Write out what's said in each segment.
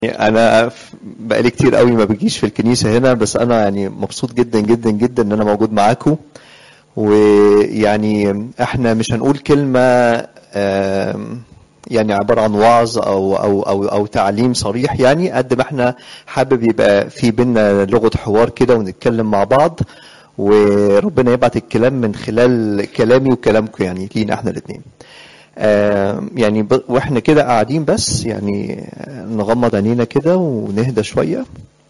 انا ف- بقالي كتير قوي ما بجيش في الكنيسه هنا بس انا يعني مبسوط جدا جدا جدا ان انا موجود معاكم ويعني احنا مش هنقول كلمه آم، يعني عباره عن وعظ او او او او تعليم صريح يعني قد ما احنا حابب يبقى في بينا لغه حوار كده ونتكلم مع بعض وربنا يبعت الكلام من خلال كلامي وكلامكم يعني لينا احنا الاثنين آه، يعني ب- واحنا كده قاعدين بس يعني آه، نغمض عينينا كده ونهدى شوية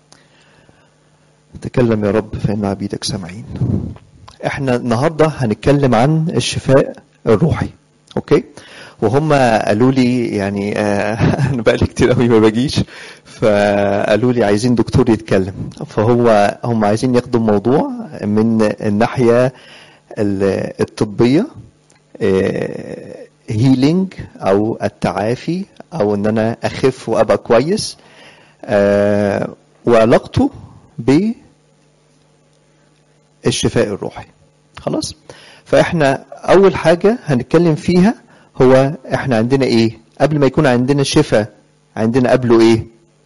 تكلم يا رب فإن عبيدك سامعين احنا النهاردة هنتكلم عن الشفاء الروحي اوكي وهم قالوا لي يعني آه، انا بقالي كتير قوي ما باجيش فقالوا لي عايزين دكتور يتكلم فهو هم عايزين ياخدوا الموضوع من الناحية ال- الطبية هيلينج او التعافي او ان انا اخف وابقى كويس آه، وعلاقته بالشفاء الروحي خلاص فاحنا اول حاجه هنتكلم فيها هو احنا عندنا ايه قبل ما يكون عندنا شفاء عندنا قبله ايه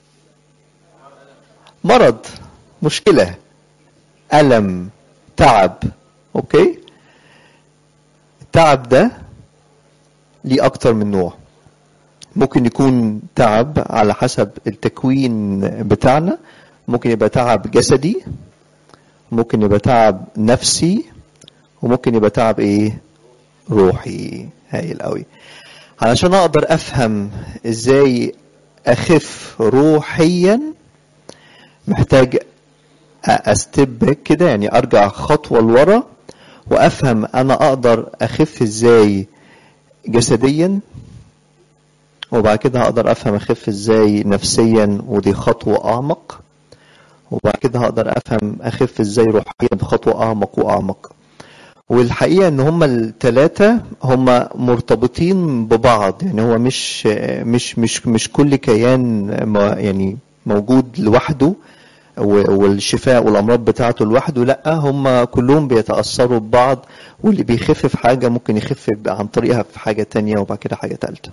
مرض مشكله الم تعب اوكي التعب ده ليه أكتر من نوع ممكن يكون تعب على حسب التكوين بتاعنا ممكن يبقى تعب جسدي ممكن يبقى تعب نفسي وممكن يبقى تعب ايه روحي هايل قوي علشان اقدر افهم ازاي اخف روحيا محتاج استب باك كده يعني ارجع خطوه لورا وافهم انا اقدر اخف ازاي جسديا وبعد كده هقدر افهم اخف ازاي نفسيا ودي خطوه اعمق وبعد كده هقدر افهم اخف ازاي روحيا بخطوه اعمق واعمق والحقيقه ان هما الثلاثه هما مرتبطين ببعض يعني هو مش مش مش مش كل كيان ما- يعني موجود لوحده و- والشفاء والامراض بتاعته لوحده لا هم كلهم بيتاثروا ببعض واللي بيخف في حاجه ممكن يخف عن طريقها في حاجه تانية وبعد كده حاجه ثالثه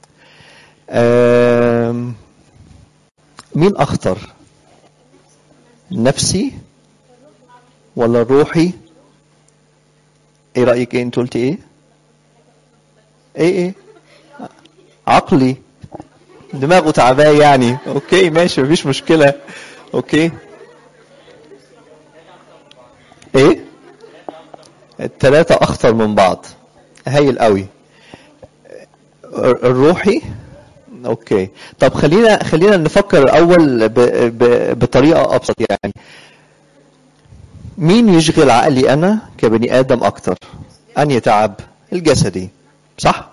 مين اخطر النفسي ولا الروحي ايه رايك ايه انت قلتي ايه ايه ايه عقلي دماغه تعباه يعني اوكي ماشي مفيش مشكله اوكي ايه التلاتة اخطر من بعض هايل قوي الروحي اوكي طب خلينا خلينا نفكر الاول ب... ب... بطريقه ابسط يعني مين يشغل عقلي انا كبني ادم اكتر انهي تعب الجسدي صح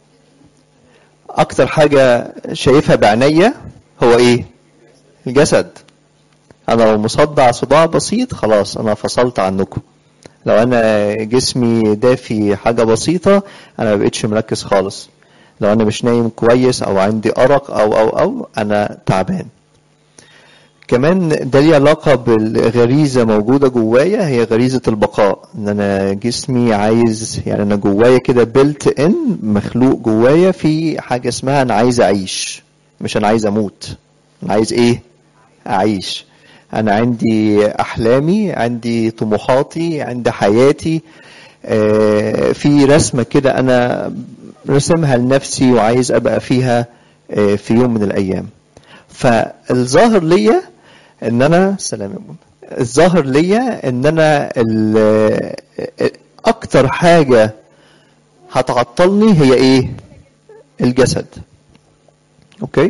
اكتر حاجه شايفها بعينيا هو ايه الجسد انا لو مصدع صداع بسيط خلاص انا فصلت عنكم لو انا جسمي دافي حاجه بسيطه انا ما بقتش مركز خالص لو انا مش نايم كويس او عندي ارق او او او انا تعبان كمان ده ليه علاقة بالغريزة موجودة جوايا هي غريزة البقاء ان انا جسمي عايز يعني انا جوايا كده بلت ان مخلوق جوايا في حاجة اسمها انا عايز اعيش مش انا عايز اموت انا عايز ايه اعيش انا عندي احلامي عندي طموحاتي عندي حياتي آه، في رسمة كده انا رسمها لنفسي وعايز ابقى فيها آه، في يوم من الايام فالظاهر ليا ان انا سلام يا منى الظاهر ليا ان انا ال- اكتر حاجه هتعطلني هي ايه الجسد اوكي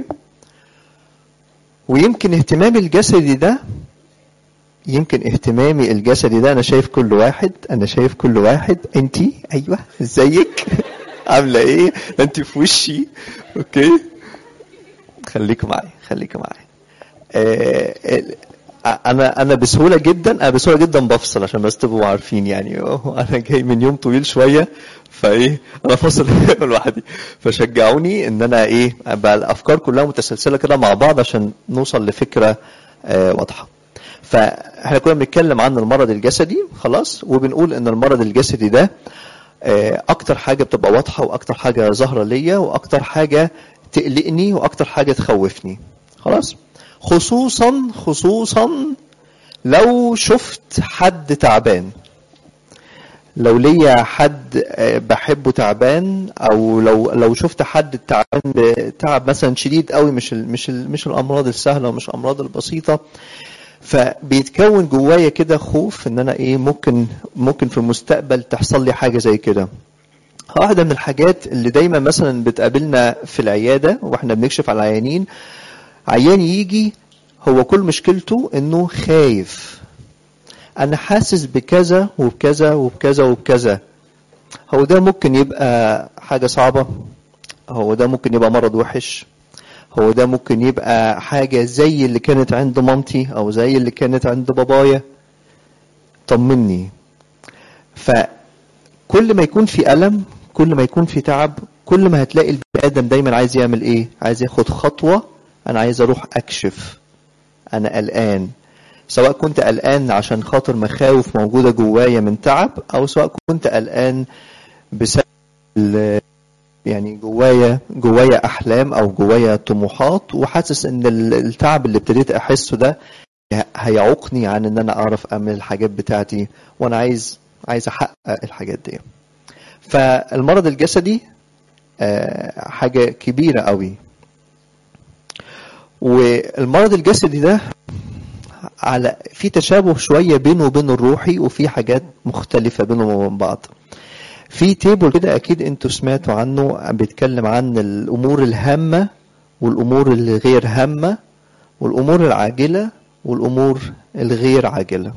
ويمكن اهتمامي الجسدي ده يمكن اهتمامي الجسدي ده انا شايف كل واحد انا شايف كل واحد انتي ايوه ازيك عامله ايه انت في وشي اوكي خليكوا معايا خليكوا معايا آه، آه، انا انا بسهوله جدا انا بسهوله جدا بفصل عشان بس تبقوا عارفين يعني انا جاي من يوم طويل شويه فايه انا فاصل لوحدي فشجعوني ان انا ايه ابقى الافكار كلها متسلسله كده مع بعض عشان نوصل لفكره آه، واضحه فاحنا كنا بنتكلم عن المرض الجسدي خلاص وبنقول ان المرض الجسدي ده آه، اكتر حاجه بتبقى واضحه واكتر حاجه ظاهره ليا واكتر حاجه تقلقني واكتر حاجه تخوفني خلاص خصوصا خصوصا لو شفت حد تعبان لو ليا حد بحبه تعبان او لو لو شفت حد تعبان تعب مثلا شديد قوي مش ال مش ال مش الامراض السهله ومش الامراض البسيطه فبيتكون جوايا كده خوف ان انا ايه ممكن ممكن في المستقبل تحصل لي حاجه زي كده واحده من الحاجات اللي دايما مثلا بتقابلنا في العياده واحنا بنكشف على العيانين عيان يجي هو كل مشكلته انه خايف انا حاسس بكذا وبكذا وبكذا وبكذا هو ده ممكن يبقى حاجة صعبة هو ده ممكن يبقى مرض وحش هو ده ممكن يبقى حاجة زي اللي كانت عند مامتي او زي اللي كانت عند بابايا طمني فكل ما يكون في ألم كل ما يكون في تعب كل ما هتلاقي البني آدم دايما عايز يعمل ايه عايز ياخد خطوة انا عايز اروح اكشف انا قلقان سواء كنت قلقان عشان خاطر مخاوف موجودة جوايا من تعب أو سواء كنت قلقان بسبب يعني جوايا جوايا أحلام أو جوايا طموحات وحاسس إن التعب اللي ابتديت أحسه ده هيعوقني عن إن أنا أعرف أعمل الحاجات بتاعتي وأنا عايز عايز أحقق الحاجات دي. فالمرض الجسدي حاجة كبيرة قوي. والمرض الجسدي ده على في تشابه شويه بينه وبين الروحي وفي حاجات مختلفه بينهم وبين بعض في تيبل كده اكيد انتوا سمعتوا عنه بيتكلم عن الامور الهامه والامور اللي غير هامه والامور العاجله والامور الغير عاجله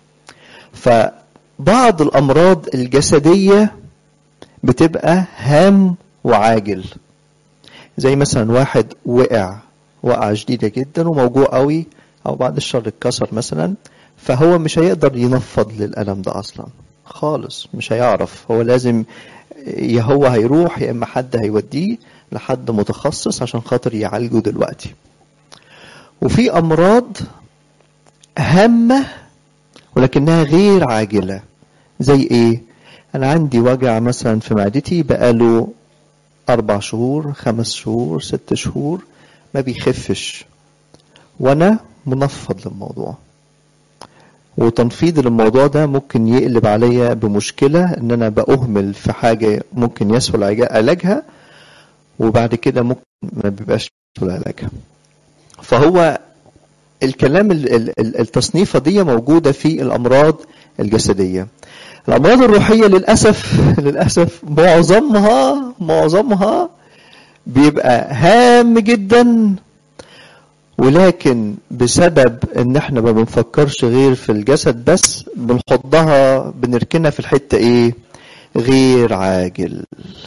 فبعض الامراض الجسديه بتبقى هام وعاجل زي مثلا واحد وقع وقعه شديده جدا وموجوع قوي او بعد الشر اتكسر مثلا فهو مش هيقدر ينفض للالم ده اصلا خالص مش هيعرف هو لازم يا هو هيروح يا اما حد هيوديه لحد متخصص عشان خاطر يعالجه دلوقتي وفي امراض هامه ولكنها غير عاجله زي ايه انا عندي وجع مثلا في معدتي بقاله اربع شهور خمس شهور ست شهور ما بيخفش وانا منفض للموضوع وتنفيض للموضوع ده ممكن يقلب عليا بمشكلة ان انا بأهمل في حاجة ممكن يسهل علاجها وبعد كده ممكن ما بيبقاش يسهل علاجها فهو الكلام التصنيفة دي موجودة في الأمراض الجسدية الأمراض الروحية للأسف للأسف معظمها معظمها بيبقى هام جدا ولكن بسبب ان احنا ما بنفكرش غير في الجسد بس بنحطها بنركنها في الحته ايه غير عاجل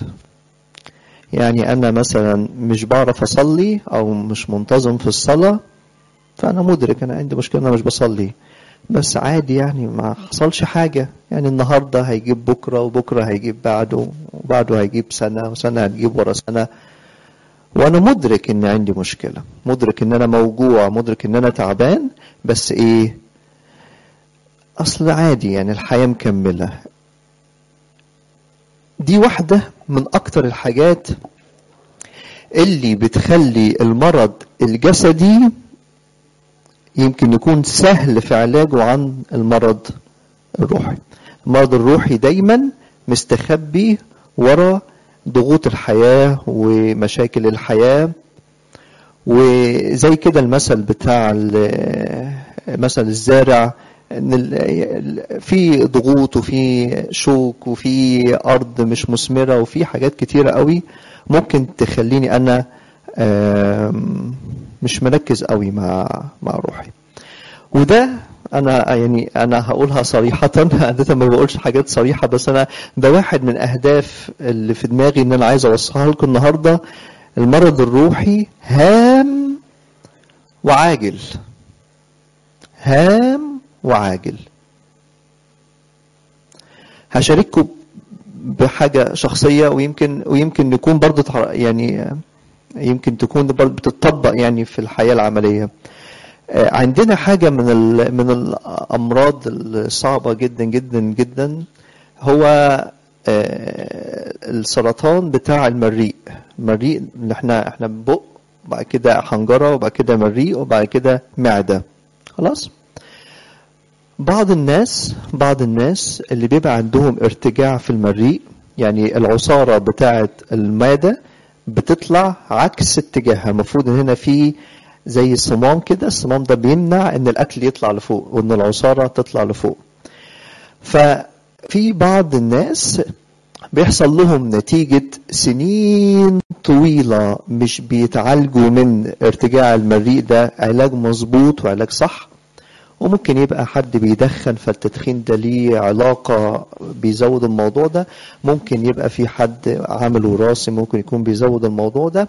يعني انا مثلا مش بعرف اصلي او مش منتظم في الصلاه فانا مدرك انا عندي مشكله انا مش بصلي بس عادي يعني ما حصلش حاجه يعني النهارده هيجيب بكره وبكره هيجيب بعده وبعده هيجيب سنه وسنه هتجيب ورا سنه وانا مدرك ان عندي مشكله مدرك ان انا موجوع مدرك ان انا تعبان بس ايه اصل عادي يعني الحياه مكمله دي واحده من اكتر الحاجات اللي بتخلي المرض الجسدي يمكن يكون سهل في علاجه عن المرض الروحي المرض الروحي دايما مستخبي ورا ضغوط الحياة ومشاكل الحياة وزي كده المثل بتاع مثل الزارع في ضغوط وفي شوك وفي أرض مش مثمرة وفي حاجات كتيرة قوي ممكن تخليني أنا مش مركز قوي مع مع روحي وده انا يعني انا هقولها صريحه عاده ما بقولش حاجات صريحه بس انا ده واحد من اهداف اللي في دماغي ان انا عايز اوصلها لكم النهارده المرض الروحي هام وعاجل هام وعاجل هشارككم بحاجه شخصيه ويمكن ويمكن نكون برضه يعني يمكن تكون برضه بتطبق يعني في الحياه العمليه عندنا حاجة من من الأمراض الصعبة جدا جدا جدا هو السرطان بتاع المريء المريء اللي احنا احنا بق وبعد كده حنجرة وبعد كده مريء وبعد كده معدة خلاص بعض الناس بعض الناس اللي بيبقى عندهم ارتجاع في المريء يعني العصارة بتاعة المعدة بتطلع عكس اتجاهها المفروض ان هنا في زي صمام كده الصمام ده بيمنع ان الاكل يطلع لفوق وان العصارة تطلع لفوق ففي بعض الناس بيحصل لهم نتيجة سنين طويلة مش بيتعالجوا من ارتجاع المريء ده علاج مظبوط وعلاج صح وممكن يبقى حد بيدخن فالتدخين ده ليه علاقة بيزود الموضوع ده ممكن يبقى في حد عامل وراثي ممكن يكون بيزود الموضوع ده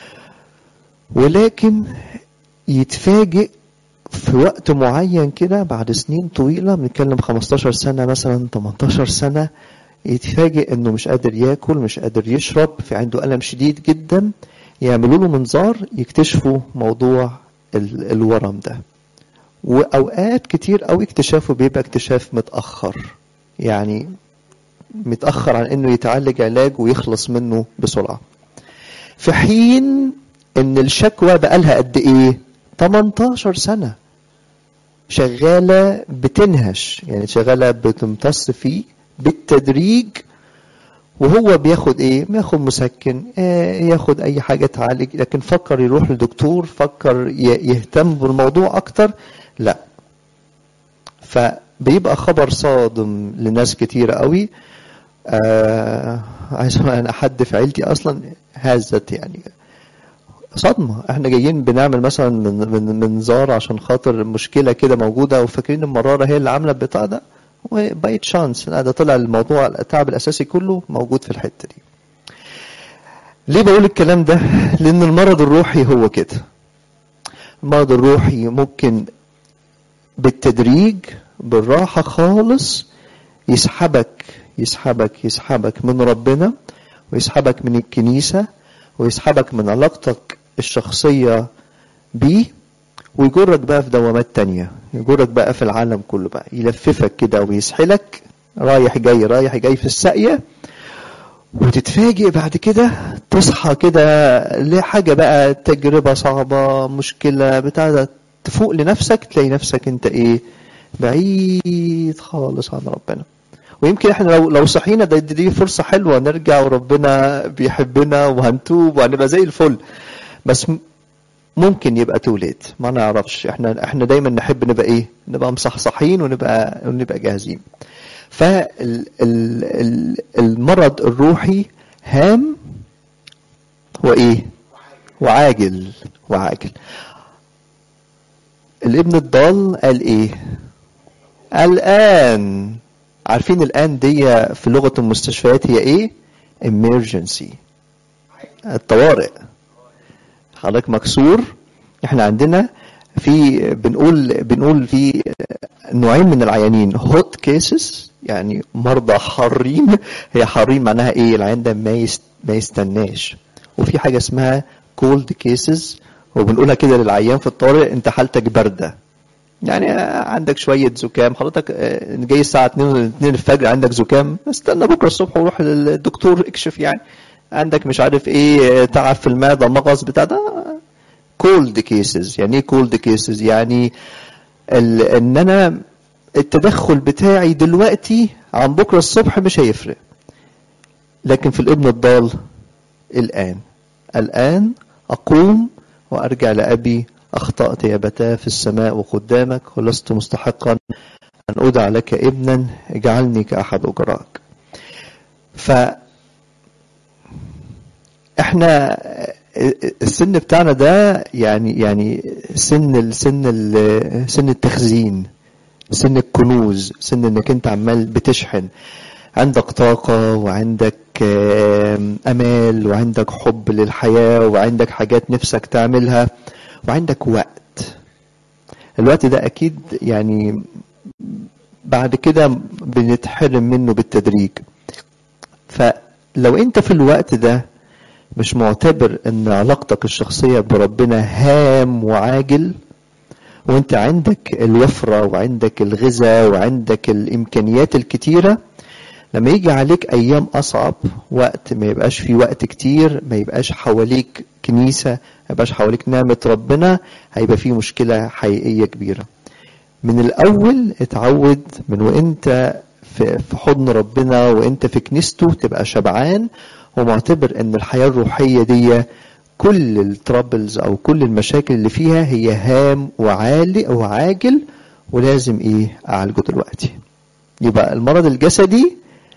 ولكن يتفاجئ في وقت معين كده بعد سنين طويلة بنتكلم 15 سنة مثلا 18 سنة يتفاجئ انه مش قادر ياكل مش قادر يشرب في عنده ألم شديد جدا يعملوا له منظار يكتشفوا موضوع الورم ده واوقات كتير قوي اكتشافه بيبقى اكتشاف متاخر يعني متاخر عن انه يتعالج علاج ويخلص منه بسرعه في حين ان الشكوى بقالها قد ايه 18 سنه شغاله بتنهش يعني شغاله بتمتص فيه بالتدريج وهو بياخد ايه بياخد مسكن آه ياخد اي حاجه تعالج لكن فكر يروح لدكتور فكر يهتم بالموضوع اكتر لا فبيبقى خبر صادم لناس كتيرة قوي آه عايز انا حد في عيلتي اصلا هزت يعني صدمة احنا جايين بنعمل مثلا من من منظار عشان خاطر مشكلة كده موجودة وفاكرين المرارة هي اللي عاملة البتاع ده وباي تشانس ده طلع الموضوع التعب الاساسي كله موجود في الحتة دي ليه بقول الكلام ده لان المرض الروحي هو كده المرض الروحي ممكن بالتدريج بالراحة خالص يسحبك يسحبك يسحبك من ربنا ويسحبك من الكنيسة ويسحبك من علاقتك الشخصية بيه ويجرك بقى في دوامات تانية يجرك بقى في العالم كله بقى يلففك كده ويسحلك رايح جاي رايح جاي في الساقية وتتفاجئ بعد كده تصحى كده لحاجة بقى تجربة صعبة مشكلة بتاع تفوق لنفسك تلاقي نفسك انت ايه بعيد خالص عن ربنا ويمكن احنا لو لو صحينا دي, دي فرصه حلوه نرجع وربنا بيحبنا وهنتوب وهنبقى زي الفل بس ممكن يبقى توليت ما نعرفش احنا احنا دايما نحب نبقى ايه نبقى مصحصحين ونبقى ونبقى جاهزين فالمرض الروحي هام وايه وعاجل وعاجل الابن الضال قال ايه الان عارفين الان دي في لغه المستشفيات هي ايه emergency الطوارئ حضرتك مكسور احنا عندنا في بنقول بنقول في نوعين من العيانين هوت كيسز يعني مرضى حارين هي حارين معناها ايه العيان ده ما ما يستناش وفي حاجه اسمها كولد كيسز وبنقولها كده للعيان في الطوارئ انت حالتك بارده يعني عندك شويه زكام حضرتك جاي الساعه 2 2 الفجر عندك زكام استنى بكره الصبح وروح للدكتور اكشف يعني عندك مش عارف ايه تعب في المعده مغص بتاع ده كولد كيسز يعني ايه كولد كيسز يعني ان انا التدخل بتاعي دلوقتي عن بكره الصبح مش هيفرق لكن في الابن الضال الان الان اقوم وارجع لابي اخطات يا بتاه في السماء وقدامك ولست مستحقا ان ادعى لك ابنا اجعلني كاحد اجراك ف احنا السن بتاعنا ده يعني يعني سن سن سن التخزين سن الكنوز سن انك انت عمال بتشحن عندك طاقة وعندك أمال وعندك حب للحياة وعندك حاجات نفسك تعملها وعندك وقت الوقت ده أكيد يعني بعد كده بنتحرم منه بالتدريج فلو أنت في الوقت ده مش معتبر ان علاقتك الشخصية بربنا هام وعاجل وانت عندك الوفرة وعندك الغذاء وعندك الامكانيات الكتيرة لما يجي عليك ايام اصعب وقت ما يبقاش في وقت كتير ما يبقاش حواليك كنيسه ما يبقاش حواليك نعمه ربنا هيبقى في مشكله حقيقيه كبيره من الاول اتعود من وانت في في حضن ربنا وانت في كنيسته تبقى شبعان ومعتبر ان الحياه الروحيه دي كل الترابلز او كل المشاكل اللي فيها هي هام وعالي وعاجل ولازم ايه اعالجه دلوقتي يبقى المرض الجسدي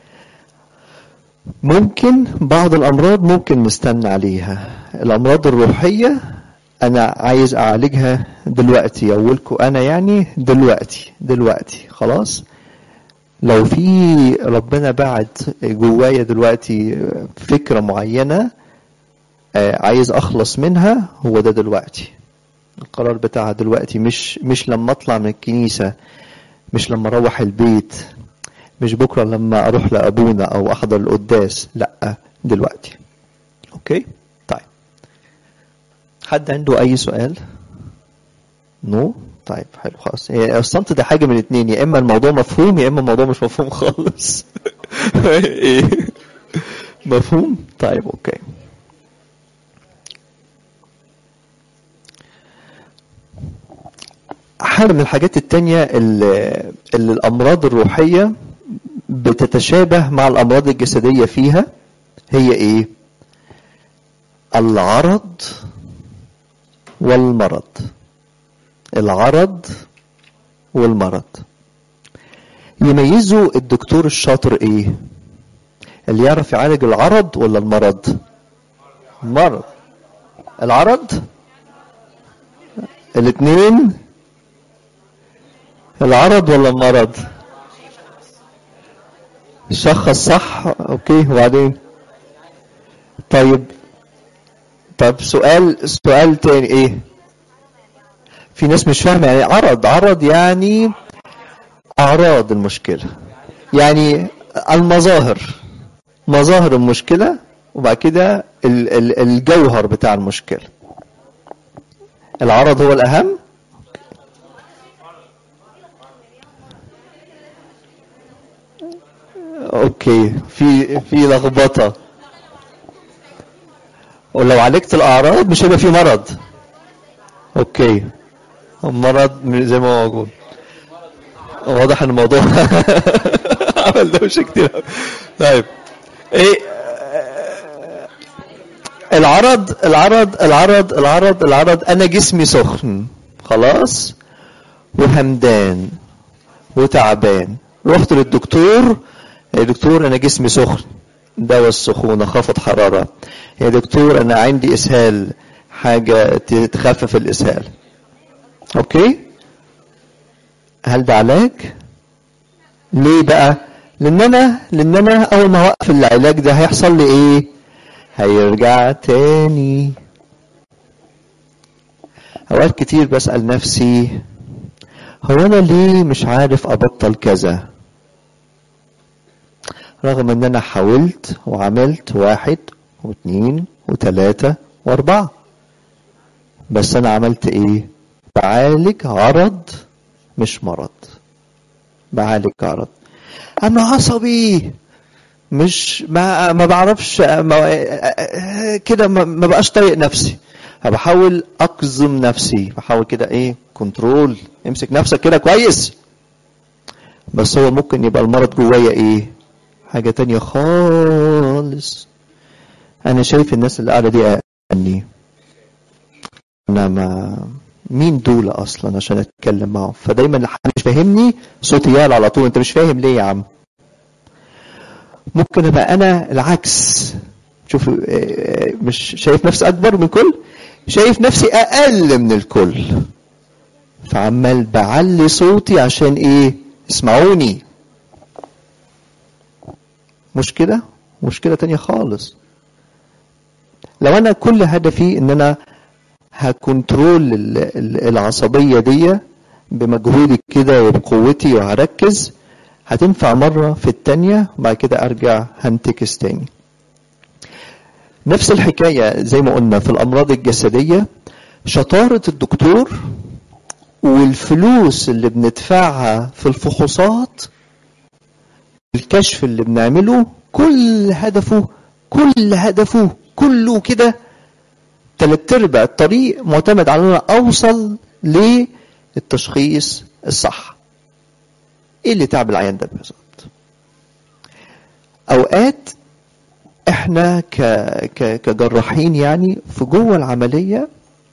ممكن بعض الامراض ممكن نستنى عليها الامراض الروحيه انا عايز اعالجها دلوقتي اولكم انا يعني دلوقتي دلوقتي خلاص لو في ربنا بعت جوايا دلوقتي فكره معينه آه، عايز اخلص منها هو ده دلوقتي القرار بتاعها دلوقتي مش مش لما اطلع من الكنيسه مش لما اروح البيت مش بكره لما اروح لابونا او احضر القداس لا دلوقتي اوكي طيب حد عنده اي سؤال نو طيب حلو خلاص هي الصمت ده حاجه من اتنين يا اما الموضوع مفهوم يا اما الموضوع مش مفهوم خالص ايه مفهوم طيب اوكي حاجة من الحاجات التانية اللي, اللي الأمراض الروحية بتتشابه مع الأمراض الجسدية فيها هي إيه؟ العرض والمرض العرض والمرض يميزوا الدكتور الشاطر ايه اللي يعرف يعالج العرض ولا المرض المرض العرض الاثنين العرض ولا المرض شخص صح اوكي وبعدين طيب طب سؤال سؤال تاني ايه في ناس مش فاهمه يعني عرض عرض يعني اعراض المشكله يعني المظاهر مظاهر المشكله وبعد كده ال- ال- الجوهر بتاع المشكله العرض هو الاهم اوكي في في لخبطه ولو عالجت الاعراض مش هيبقى في مرض اوكي المرض زي ما هو موجود واضح ان الموضوع عمل دوشه كتير طيب ايه العرض العرض العرض العرض العرض انا جسمي سخن خلاص وهمدان وتعبان رحت للدكتور يا دكتور انا جسمي سخن دواء السخونة خفض حرارة يا دكتور انا عندي اسهال حاجة تخفف الاسهال اوكي هل ده علاج ليه بقى لان انا لان انا اول ما اوقف العلاج ده هيحصل لي ايه هيرجع تاني اوقات كتير بسأل نفسي هو انا ليه مش عارف ابطل كذا رغم ان انا حاولت وعملت واحد واثنين وثلاثة واربعة بس انا عملت ايه بعالج عرض مش مرض بعالج عرض انا عصبي مش ما ما بعرفش ما كده ما, ما بقاش طايق نفسي بحاول اقزم نفسي بحاول كده ايه كنترول امسك نفسك كده كويس بس هو ممكن يبقى المرض جوايا ايه حاجة تانية خالص أنا شايف الناس اللي قاعدة دي أقلني أنا ما مين دول أصلا عشان أتكلم معهم فدايما اللي مش فاهمني صوتي يعلى على طول أنت مش فاهم ليه يا عم ممكن أبقى أنا العكس شوف مش شايف نفسي أكبر من كل شايف نفسي أقل من الكل فعمال بعلي صوتي عشان إيه اسمعوني مشكلة مشكلة تانية خالص لو أنا كل هدفي إن أنا هكنترول العصبية دي بمجهودي كده وبقوتي وهركز هتنفع مرة في التانية وبعد كده أرجع هنتكس تاني نفس الحكاية زي ما قلنا في الأمراض الجسدية شطارة الدكتور والفلوس اللي بندفعها في الفحوصات الكشف اللي بنعمله كل هدفه كل هدفه كله كده تلات ارباع الطريق معتمد على ان انا اوصل للتشخيص الصح ايه اللي تعب العيان ده بالظبط اوقات احنا ك... ك... كجراحين يعني في جوه العمليه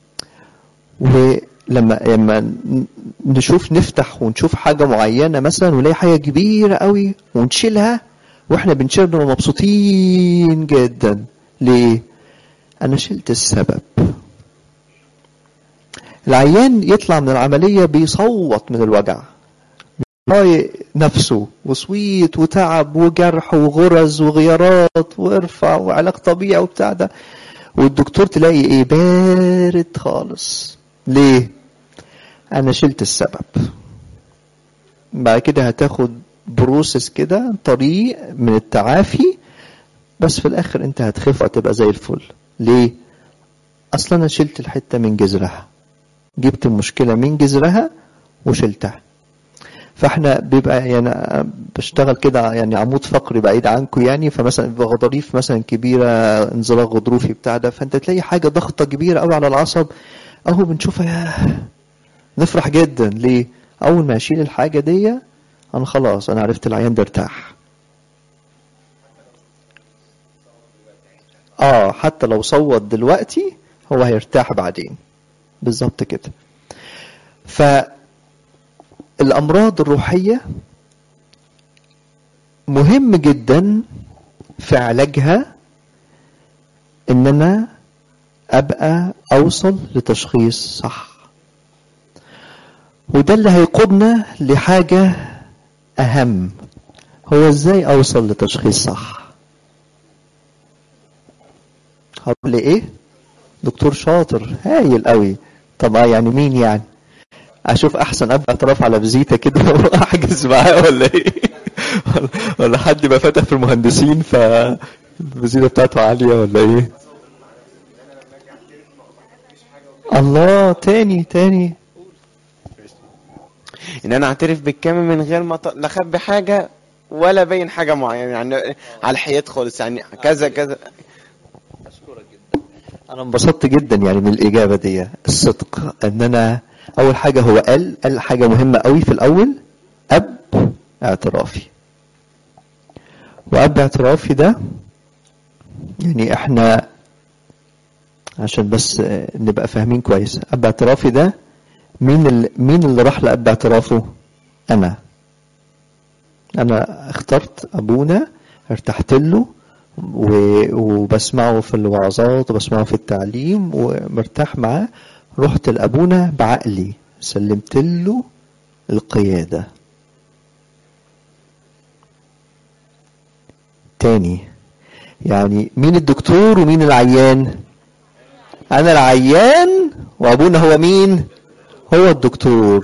ولما لما نشوف نفتح ونشوف حاجه معينه مثلا ونلاقي حاجه كبيره قوي ونشيلها واحنا بنشيلها مبسوطين جدا ليه انا شلت السبب العيان يطلع من العمليه بيصوت من الوجع طايق نفسه وصويت وتعب وجرح وغرز وغيارات وارفع وعلاج طبيعي وبتاع ده والدكتور تلاقي ايه بارد خالص ليه انا شلت السبب بعد كده هتاخد بروسس كده طريق من التعافي بس في الاخر انت هتخف وهتبقى زي الفل ليه اصلا انا شلت الحته من جذرها جبت المشكله من جذرها وشلتها فاحنا بيبقى يعني بشتغل كده يعني عمود فقري بعيد عنكم يعني فمثلا بيبقى غضاريف مثلا كبيره انزلاق غضروفي بتاع ده فانت تلاقي حاجه ضغطه كبيره قوي على العصب اهو بنشوفها يا نفرح جدا ليه اول ما اشيل الحاجه دي انا خلاص انا عرفت العيان ده ارتاح اه حتى لو صوت دلوقتي هو هيرتاح بعدين بالظبط كده فالامراض الروحيه مهم جدا في علاجها ان انا ابقى اوصل لتشخيص صح وده اللي هيقودنا لحاجه اهم هو ازاي اوصل لتشخيص صح هقول ايه دكتور شاطر هايل قوي طب يعني مين يعني اشوف احسن ابقى اعتراف على فيزيتا كده واحجز معاه ولا ايه ولا حد يبقى فاتح في المهندسين فالفيزيتا بتاعته عاليه ولا ايه الله تاني تاني ان انا اعترف بالكامل من غير ما لا اخبي حاجه ولا بين حاجه معينه يعني على الحياد خالص يعني كذا كذا انا انبسطت جدا يعني من الاجابه دي الصدق ان انا اول حاجه هو قال قال حاجه مهمه قوي في الاول اب اعترافي واب اعترافي ده يعني احنا عشان بس نبقى فاهمين كويس اب اعترافي ده مين اللي مين اللي راح لاب اعترافه انا انا اخترت ابونا ارتحت له وبسمعه في الوعظات وبسمعه في التعليم ومرتاح معاه رحت لابونا بعقلي سلمت له القياده تاني يعني مين الدكتور ومين العيان انا العيان وابونا هو مين هو الدكتور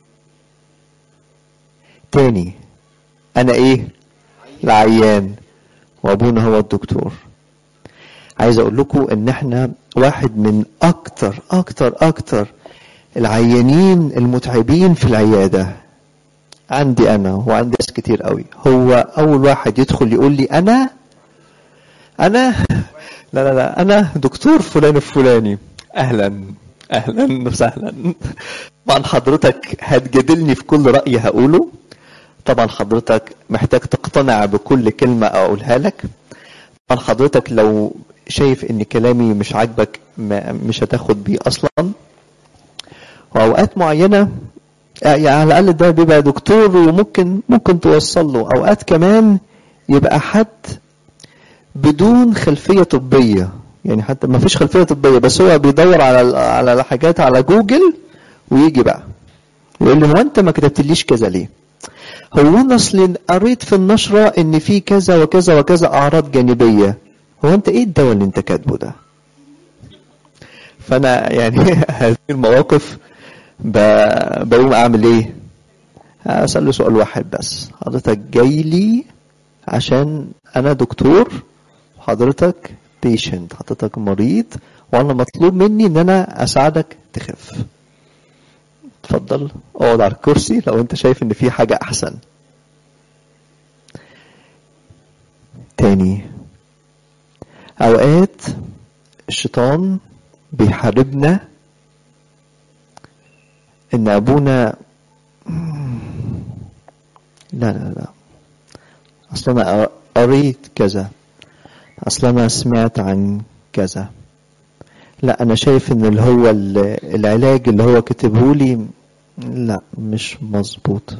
تاني انا ايه العيان وابونا هو الدكتور عايز اقول لكم ان احنا واحد من اكتر اكتر اكتر العيانين المتعبين في العياده عندي انا وعندي ناس كتير قوي هو اول واحد يدخل يقول لي انا انا لا لا لا انا دكتور فلان الفلاني اهلا اهلا وسهلا طبعا حضرتك هتجادلني في كل راي هقوله طبعا حضرتك محتاج تقتنع بكل كلمه اقولها لك طبعا حضرتك لو شايف ان كلامي مش عاجبك مش هتاخد بيه اصلا واوقات معينه يعني على الاقل ده بيبقى دكتور وممكن ممكن توصل له اوقات كمان يبقى حد بدون خلفيه طبيه يعني حتى ما فيش خلفيه طبيه بس هو بيدور على على الحاجات على جوجل ويجي بقى يقول لي هو انت ما كتبتليش كذا ليه؟ هو انا اصل قريت في النشره ان في كذا وكذا وكذا اعراض جانبيه هو انت ايه الدواء اللي انت كاتبه ده؟ فانا يعني هذه المواقف بقوم اعمل ايه؟ اساله سؤال واحد بس حضرتك جاي لي عشان انا دكتور وحضرتك بيشنت حضرتك مريض وانا مطلوب مني ان انا اساعدك تخف اتفضل اقعد على الكرسي لو انت شايف ان في حاجه احسن تاني اوقات الشيطان بيحاربنا ان ابونا لا لا لا اصل انا قريت كذا اصل انا سمعت عن كذا لا انا شايف ان اللي هو ال- العلاج اللي هو كتبه لي لا مش مظبوط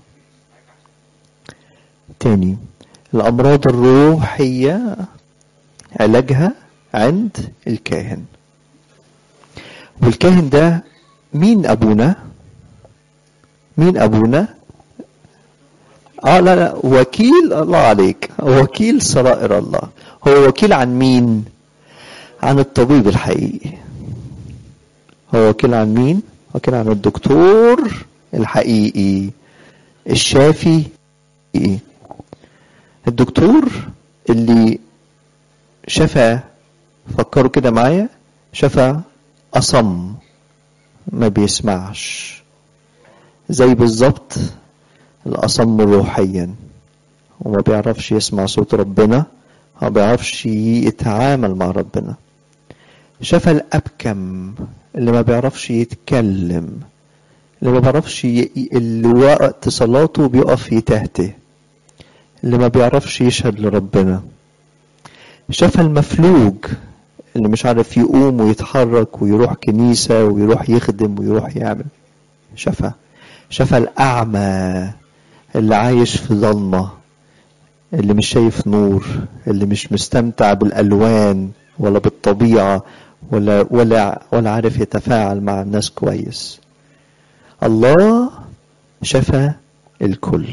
تاني الامراض الروحيه علاجها عند الكاهن والكاهن ده مين ابونا مين ابونا اه لا لا وكيل الله عليك وكيل سرائر الله هو وكيل عن مين عن الطبيب الحقيقي هو وكيل عن مين وكيل عن الدكتور الحقيقي الشافي الحقيقي. الدكتور اللي شفى فكروا كده معايا شفى أصم ما بيسمعش زي بالظبط الأصم روحيا وما بيعرفش يسمع صوت ربنا ما بيعرفش يتعامل مع ربنا شفى الأبكم اللي ما بيعرفش يتكلم اللي ما بيعرفش ي... اللي وقت صلاته بيقف يتهته اللي ما بيعرفش يشهد لربنا شفى المفلوج اللي مش عارف يقوم ويتحرك ويروح كنيسة ويروح يخدم ويروح يعمل شفى شفى الأعمى اللي عايش في ظلمة اللي مش شايف نور اللي مش مستمتع بالألوان ولا بالطبيعة ولا ولا ولا عارف يتفاعل مع الناس كويس الله شفى الكل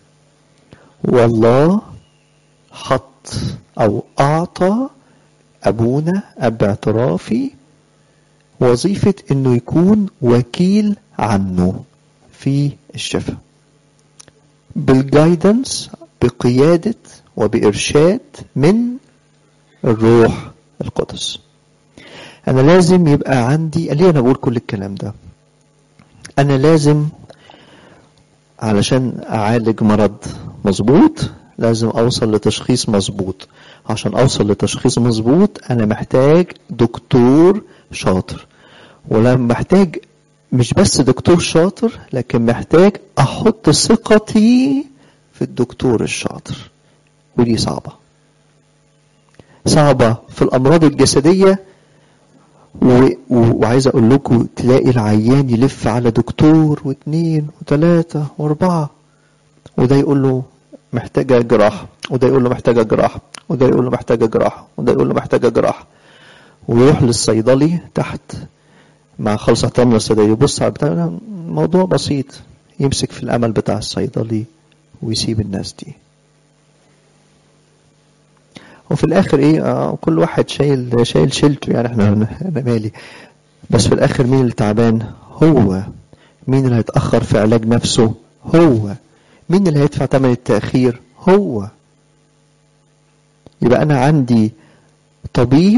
والله حط او اعطى ابونا اب اعترافي وظيفة انه يكون وكيل عنه في الشفاء بالجايدنس بقيادة وبإرشاد من الروح القدس أنا لازم يبقى عندي ليه أنا بقول كل الكلام ده أنا لازم علشان أعالج مرض مظبوط لازم أوصل لتشخيص مظبوط عشان أوصل لتشخيص مظبوط أنا محتاج دكتور شاطر ولما محتاج مش بس دكتور شاطر لكن محتاج أحط ثقتي في الدكتور الشاطر ودي صعبة صعبة في الأمراض الجسدية و... و... وعايز أقول لكم تلاقي العيان يلف على دكتور واثنين وثلاثة وأربعة وده يقول له محتاجة جراحة وده يقول له محتاجة جراحة وده يقول له محتاجة جراحة وده يقول له محتاجة جراحة ويروح للصيدلي تحت مع خلص احترام الصيدلي يبص على بتاع موضوع بسيط يمسك في الأمل بتاع الصيدلي ويسيب الناس دي وفي الاخر ايه آه كل واحد شايل شايل شيلته يعني احنا انا مالي بس في الاخر مين اللي تعبان هو مين اللي هيتاخر في علاج نفسه هو مين اللي هيدفع ثمن التاخير هو يبقى انا عندي طبيب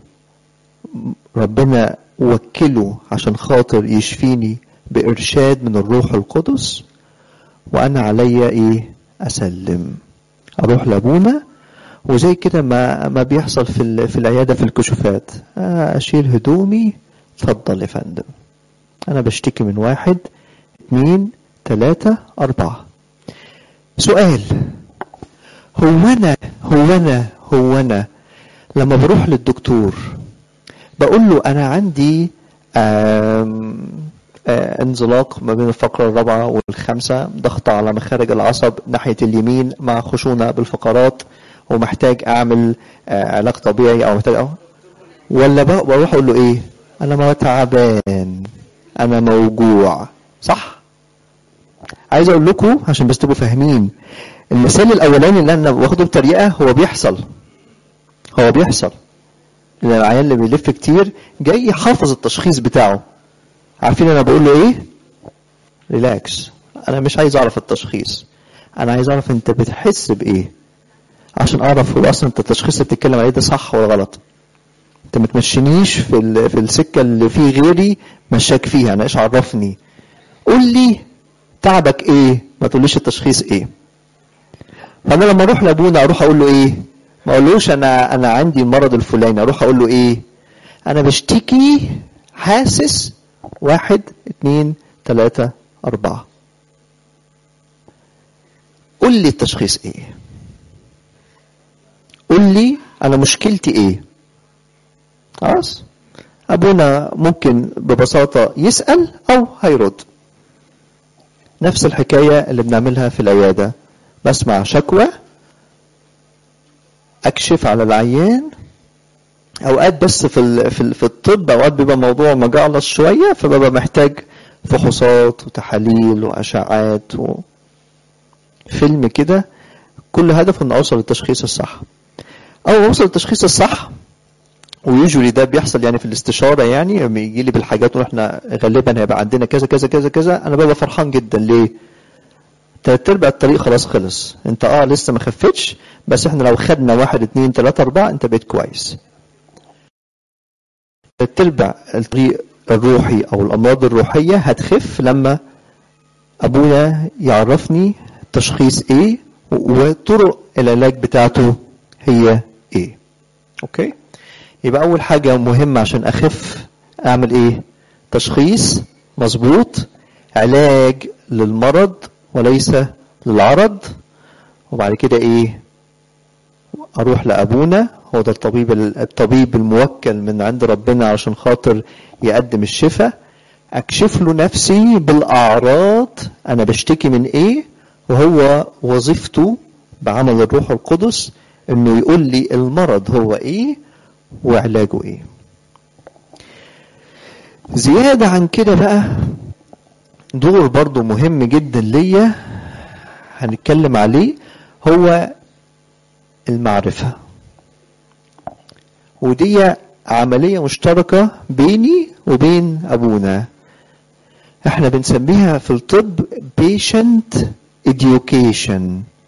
ربنا وكله عشان خاطر يشفيني بارشاد من الروح القدس وانا عليا ايه اسلم اروح لابونا وزي كده ما ما بيحصل في في العياده في الكشوفات آه اشيل هدومي اتفضل يا فندم انا بشتكي من واحد اثنين ثلاثة أربعة سؤال هو أنا هو أنا هو أنا لما بروح للدكتور بقول له أنا عندي آم آه انزلاق ما بين الفقرة الرابعة والخامسة ضغط على مخارج العصب ناحية اليمين مع خشونة بالفقرات ومحتاج اعمل آه علاج طبيعي او محتاج أو ولا بروح اقول له ايه انا ما تعبان انا موجوع صح عايز اقول لكم عشان بس تبقوا فاهمين المثال الاولاني اللي انا واخده بطريقه هو بيحصل هو بيحصل العيان اللي بيلف كتير جاي حافظ التشخيص بتاعه عارفين انا بقول له ايه ريلاكس انا مش عايز اعرف التشخيص انا عايز اعرف انت بتحس بايه عشان اعرف هو اصلا انت التشخيص اللي بتتكلم عليه ده صح ولا غلط انت ما تمشينيش في في السكه اللي في غيري مشاك فيها انا ايش عرفني قول لي تعبك ايه ما تقوليش التشخيص ايه فانا لما اروح لابونا اروح اقول له ايه ما اقولوش انا انا عندي المرض الفلاني اروح اقول له ايه انا بشتكي حاسس واحد اتنين تلاتة اربعة قول لي التشخيص ايه قول لي انا مشكلتي ايه خلاص ابونا ممكن ببساطة يسأل او هيرد نفس الحكاية اللي بنعملها في العيادة بسمع شكوى اكشف على العيان اوقات بس في ال- في ال- في الطب اوقات بيبقى الموضوع مجعلص شويه فببقى محتاج فحوصات وتحاليل واشعاعات وفيلم كده كل هدفه ان اوصل للتشخيص الصح اول ما اوصل للتشخيص الصح ويوجولي ده بيحصل يعني في الاستشاره يعني لما يجي لي بالحاجات واحنا غالبا هيبقى عندنا كذا كذا كذا كذا انا ببقى فرحان جدا ليه؟ تلات ارباع الطريق خلاص خلص انت اه لسه ما خفتش بس احنا لو خدنا واحد اتنين تلاتة اربعة انت بقيت كويس تلات ارباع الطريق الروحي او الامراض الروحية هتخف لما ابويا يعرفني تشخيص ايه وطرق العلاج بتاعته هي ايه اوكي يبقى اول حاجة مهمة عشان اخف اعمل ايه تشخيص مظبوط علاج للمرض وليس للعرض وبعد كده ايه اروح لابونا هو ده الطبيب الطبيب الموكل من عند ربنا عشان خاطر يقدم الشفاء اكشف له نفسي بالاعراض انا بشتكي من ايه وهو وظيفته بعمل الروح القدس انه يقول لي المرض هو ايه وعلاجه ايه زيادة عن كده بقى دور برضو مهم جدا ليا هنتكلم عليه هو المعرفة ودي عملية مشتركة بيني وبين أبونا احنا بنسميها في الطب patient education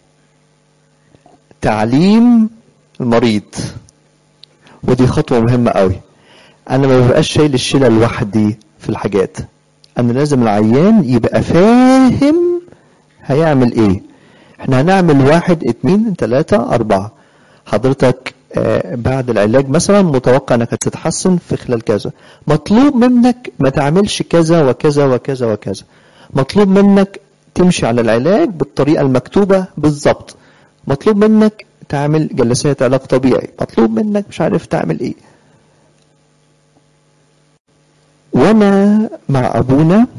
تعليم المريض ودي خطوة مهمة قوي انا ما ببقاش شايل الشيلة لوحدي في الحاجات انا لازم العيان يبقى فاهم هيعمل ايه احنا هنعمل واحد اتنين تلاتة اربعة حضرتك آه بعد العلاج مثلا متوقع انك هتتحسن في خلال كذا مطلوب منك ما تعملش كذا وكذا وكذا وكذا مطلوب منك تمشي على العلاج بالطريقة المكتوبة بالظبط مطلوب منك تعمل جلسات علاج طبيعي مطلوب منك مش عارف تعمل ايه وانا مع ابونا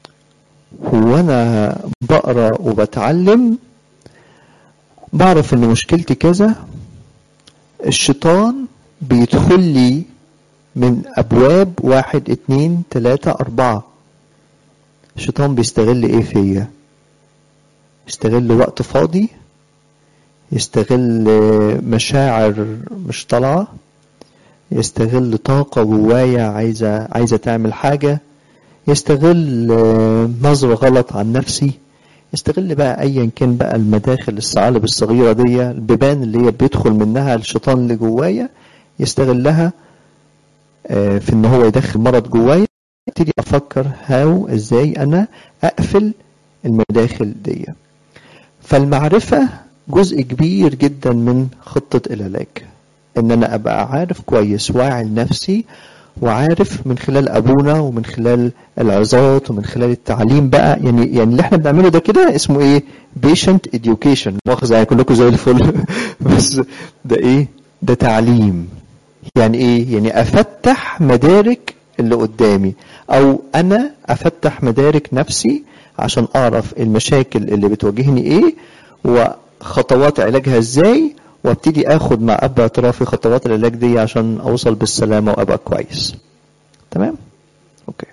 وانا بقرا وبتعلم بعرف ان مشكلتي كذا الشيطان بيدخل لي من ابواب واحد اتنين تلاتة اربعة الشيطان بيستغل ايه فيا يستغل وقت فاضي يستغل مشاعر مش طالعه يستغل طاقة جوايا عايزة عايزة تعمل حاجة يستغل نظرة غلط عن نفسي يستغل بقى ايا كان بقى المداخل الثعالب الصغيرة دي البيبان اللي هي بيدخل منها الشيطان اللي جوايا يستغلها في ان هو يدخل مرض جوايا ابتدي افكر هاو ازاي انا اقفل المداخل دي فالمعرفة جزء كبير جدا من خطة العلاج ان انا ابقى عارف كويس واعي لنفسي وعارف من خلال ابونا ومن خلال العظات ومن خلال التعليم بقى يعني يعني اللي احنا بنعمله ده كده اسمه ايه patient education مؤاخذة يعني كلكم زي الفل بس ده ايه ده تعليم يعني ايه يعني افتح مدارك اللي قدامي او انا افتح مدارك نفسي عشان اعرف المشاكل اللي بتواجهني ايه وخطوات علاجها ازاي وابتدي اخد مع اب اعترافي خطوات العلاج دي عشان اوصل بالسلامه وابقى كويس تمام اوكي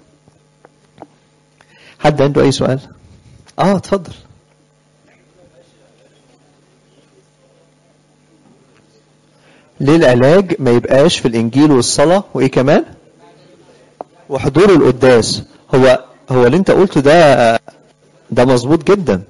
حد عنده اي سؤال اه اتفضل ليه العلاج ما يبقاش في الانجيل والصلاه وايه كمان وحضور القداس هو هو اللي انت قلته ده ده مظبوط جدا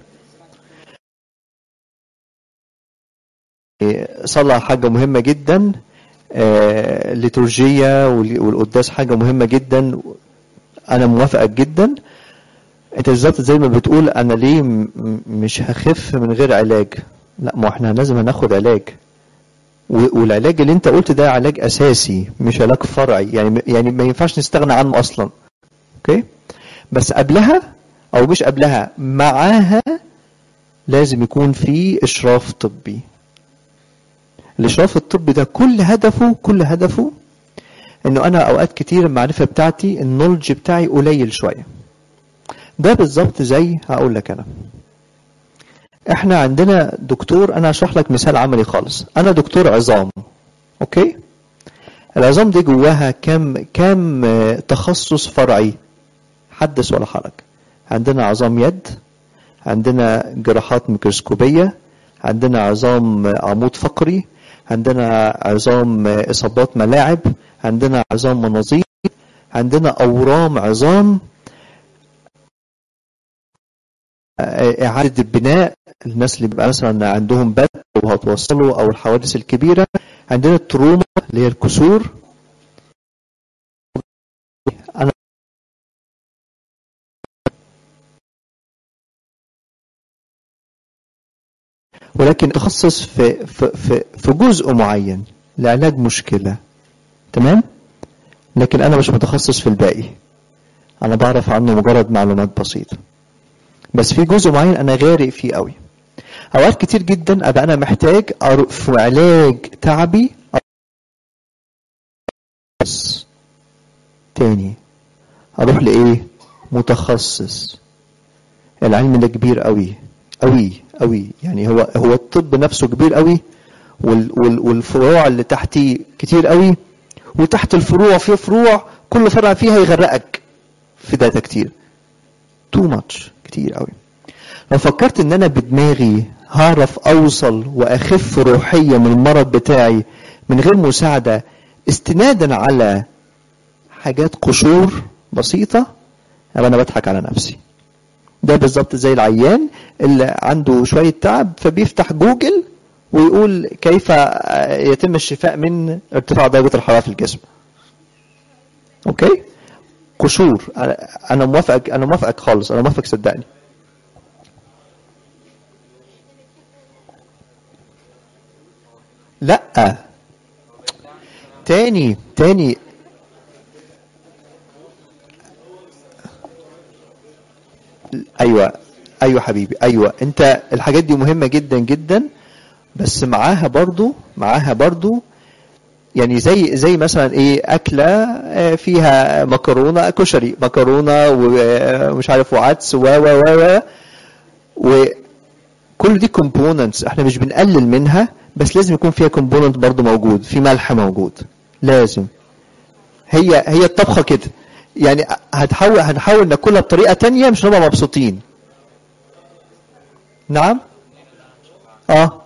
صلاة حاجة مهمة جدا آه ليتورجية والقداس حاجة مهمة جدا أنا موافقك جدا أنت بالظبط زي ما بتقول أنا ليه مش هخف من غير علاج لا ما احنا لازم هناخد علاج و- والعلاج اللي انت قلت ده علاج اساسي مش علاج فرعي يعني يعني ما ينفعش نستغنى عنه اصلا اوكي بس قبلها او مش قبلها معاها لازم يكون في اشراف طبي الاشراف الطبي ده كل هدفه كل هدفه انه انا اوقات كتير المعرفه بتاعتي النولج بتاعي قليل شويه ده بالظبط زي هقول لك انا احنا عندنا دكتور انا هشرح لك مثال عملي خالص انا دكتور عظام اوكي العظام دي جواها كم كم آه، تخصص فرعي حدث ولا حرج عندنا عظام يد عندنا جراحات ميكروسكوبية عندنا عظام عمود فقري عندنا عظام إصابات ملاعب عندنا عظام مناظير عندنا أورام عظام إعادة البناء الناس اللي بيبقى مثلا عندهم بد وهتوصلوا أو الحوادث الكبيرة عندنا التروما اللي هي الكسور أنا ولكن تخصص في في في في جزء معين لعلاج مشكلة تمام لكن أنا مش متخصص في الباقي أنا بعرف عنه مجرد معلومات بسيطة بس في جزء معين أنا غارق فيه قوي أوقات كتير جدا أبقى أنا محتاج أرو- في علاج تعبي بس تاني أروح لإيه متخصص العلم ده كبير قوي قوي قوي يعني هو هو الطب نفسه كبير قوي وال وال والفروع اللي تحتيه كتير قوي وتحت الفروع في فروع كل فرع فيها يغرقك في داتا كتير تو ماتش كتير قوي لو فكرت ان انا بدماغي هعرف اوصل واخف روحيا من المرض بتاعي من غير مساعده استنادا على حاجات قشور بسيطه يبقى انا بضحك على نفسي ده بالظبط زي العيان اللي عنده شويه تعب فبيفتح جوجل ويقول كيف يتم الشفاء من ارتفاع درجه الحراره في الجسم اوكي قشور أنا- انا موافقك انا موافقك خالص انا موافق صدقني لا تاني تاني ايوه ايوه حبيبي ايوه انت الحاجات دي مهمه جدا جدا بس معاها برضو معاها برضو يعني زي زي مثلا ايه اكله آه، فيها مكرونه كشري مكرونه ومش عارف وعدس و و و و وكل دي كومبوننتس احنا مش بنقلل منها بس لازم يكون فيها كومبوننت برضو موجود في ملح موجود لازم هي هي الطبخه كده يعني هتحاول هنحاول ناكلها بطريقه تانية مش هنبقى مبسوطين نعم اه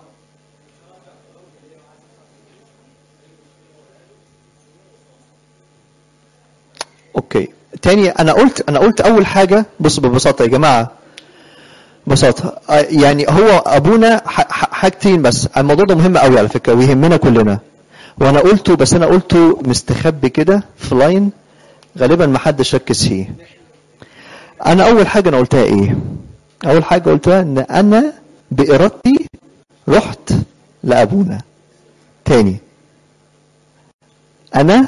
اوكي تاني انا قلت انا قلت اول حاجه بص ببساطه يا جماعه ببساطه آه، يعني هو ابونا ح- ح- حاجتين بس الموضوع ده مهم قوي على فكره ويهمنا كلنا وانا قلته بس انا قلته مستخبي كده في لاين غالبا ما حدش ركز فيه انا اول حاجه انا قلتها ايه اول حاجه قلتها ان انا بارادتي رحت لابونا تاني انا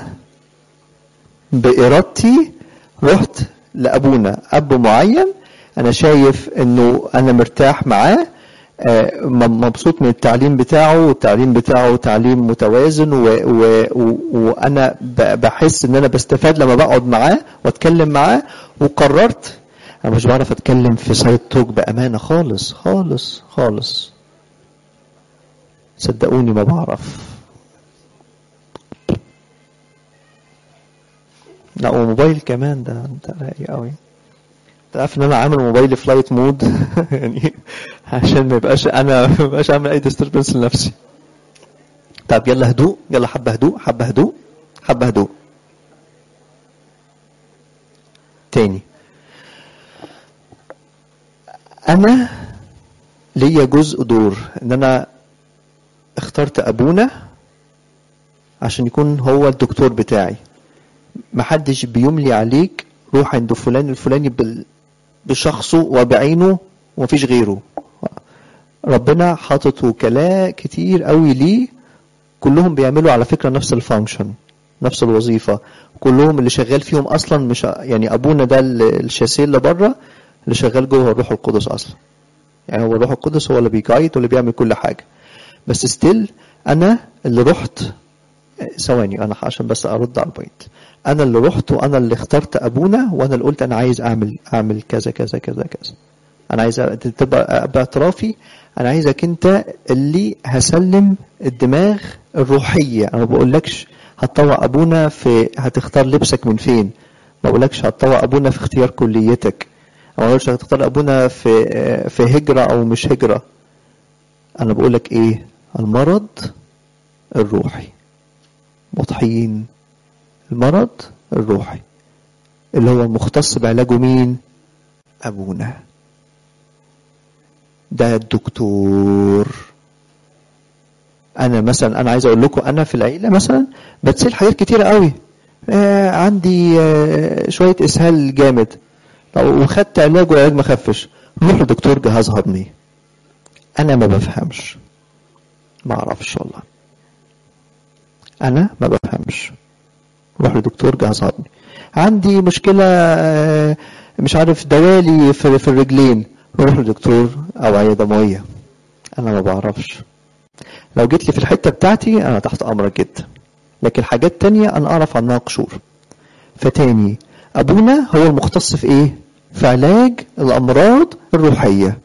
بارادتي رحت لابونا اب معين انا شايف انه انا مرتاح معاه آه، م- مبسوط من التعليم بتاعه والتعليم بتاعه تعليم متوازن و و و وانا ب- بحس ان انا بستفاد لما بقعد معاه واتكلم معاه وقررت انا مش بعرف اتكلم في سايد توك بامانه خالص خالص خالص صدقوني ما بعرف لا وموبايل كمان ده انت رايق قوي انت عارف ان انا عامل موبايلي فلايت مود يعني عشان ما يبقاش انا ما يبقاش عامل اي ديستربنس لنفسي طب يلا هدوء يلا حبه هدوء حبه هدوء حبه هدوء تاني انا ليا جزء دور ان انا اخترت ابونا عشان يكون هو الدكتور بتاعي محدش بيملي عليك روح عند فلان الفلاني بال... بشخصه وبعينه ومفيش غيره ربنا حاطط وكلاء كتير قوي ليه كلهم بيعملوا على فكره نفس الفانكشن نفس الوظيفه كلهم اللي شغال فيهم اصلا مش يعني ابونا ده ال- الشاسيه اللي بره اللي شغال جوه الروح القدس اصلا يعني هو الروح القدس هو اللي بيجايد واللي بيعمل كل حاجه بس ستيل انا اللي رحت ثواني انا عشان بس ارد على البوينت انا اللي رحت وانا اللي اخترت ابونا وانا اللي قلت انا عايز اعمل اعمل كذا كذا كذا كذا انا عايز أ- تبقى باعترافي انا عايزك انت اللي هسلم الدماغ الروحيه انا ما بقولكش هتطوع ابونا في هتختار لبسك من فين ما بقولكش هتطوع ابونا في اختيار كليتك أو ما بقولكش هتختار ابونا في في هجره او مش هجره انا بقولك ايه المرض الروحي واضحين المرض الروحي اللي هو المختص بعلاجه مين ابونا ده الدكتور انا مثلا انا عايز اقول لكم انا في العيله مثلا بتسيل حاجات كتيره قوي آه عندي آه شويه اسهال جامد لو وخدت علاج والعلاج ما خفش روح لدكتور جهاز هضمي انا ما بفهمش ما اعرفش والله انا ما بفهمش روح لدكتور جهاز هضمي عندي مشكله آه، مش عارف دوالي في, في الرجلين روح لدكتور اوعيه دمويه انا ما بعرفش لو جيت لي في الحته بتاعتي انا تحت امرك جدا لكن حاجات تانية انا اعرف عنها قشور فتاني ابونا هو المختص في ايه في علاج الامراض الروحيه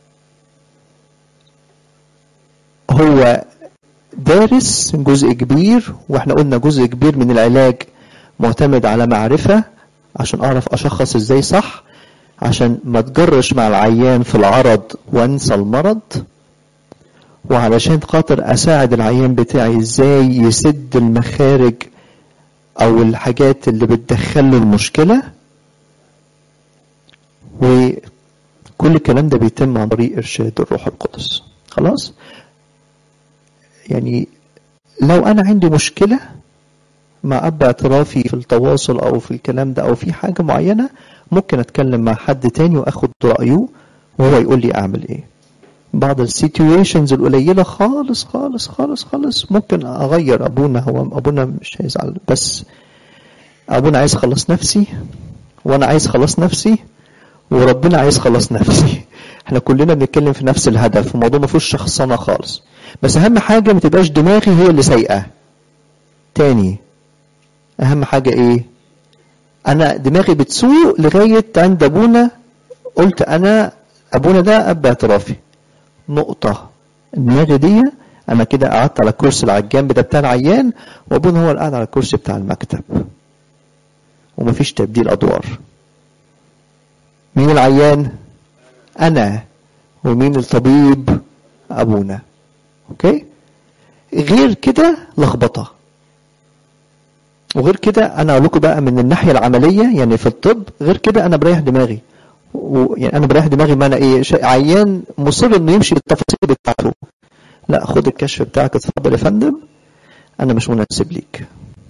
هو دارس جزء كبير واحنا قلنا جزء كبير من العلاج معتمد على معرفة عشان اعرف اشخص ازاي صح عشان ما تجرش مع العيان في العرض وانسى المرض وعلشان خاطر اساعد العيان بتاعي ازاي يسد المخارج او الحاجات اللي بتدخله المشكلة وكل الكلام ده بيتم عن طريق ارشاد الروح القدس خلاص يعني لو انا عندي مشكلة مع اب اعترافي في التواصل او في الكلام ده او في حاجة معينة ممكن اتكلم مع حد تاني واخد رأيه وهو يقول لي اعمل ايه بعض السيتويشنز القليلة خالص خالص خالص خالص ممكن اغير ابونا هو ابونا مش هيزعل بس ابونا عايز خلص نفسي وانا عايز خلص نفسي وربنا عايز خلص نفسي احنا كلنا بنتكلم في نفس الهدف الموضوع ما فيهوش شخصنه خالص بس اهم حاجه ما تبقاش دماغي هي اللي سايقه تاني اهم حاجه ايه انا دماغي بتسوق لغايه عند ابونا قلت انا ابونا ده اب اعترافي نقطه دماغي دي انا كده قعدت على الكرسي اللي على الجنب ده بتاع العيان وابونا هو اللي قاعد على الكرسي بتاع المكتب ومفيش تبديل ادوار مين العيان انا ومين الطبيب ابونا اوكي غير كده لخبطه وغير كده انا اقول لكم بقى من الناحيه العمليه يعني في الطب غير كده انا بريح دماغي و- يعني انا بريح دماغي ما انا ايه شيء عيان مصر انه يمشي بالتفاصيل بتاعته لا خد الكشف بتاعك اتفضل يا فندم انا مش مناسب ليك